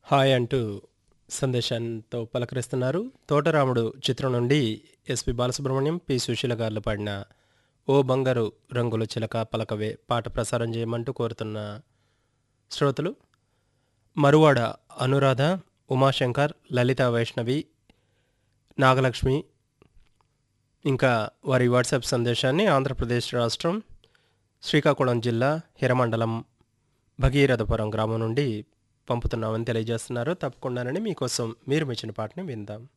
hi అంటూ సందేశంతో పలకరిస్తున్నారు తోటరాముడు చిత్రం నుండి ఎస్పి బాలసుబ్రహ్మణ్యం పి సుశీల గారులు పాడిన ఓ బంగారు రంగుల చిలక పలకవే పాట ప్రసారం చేయమంటూ కోరుతున్న శ్రోతలు మరువాడ అనురాధ ఉమాశంకర్ లలిత వైష్ణవి నాగలక్ష్మి ఇంకా వారి వాట్సాప్ సందేశాన్ని ఆంధ్రప్రదేశ్ రాష్ట్రం శ్రీకాకుళం జిల్లా హిరమండలం భగీరథపురం గ్రామం నుండి పంపుతున్నామని తెలియజేస్తున్నారు తప్పకుండానని మీకోసం మీరు మెచ్చిన పాటని విందాం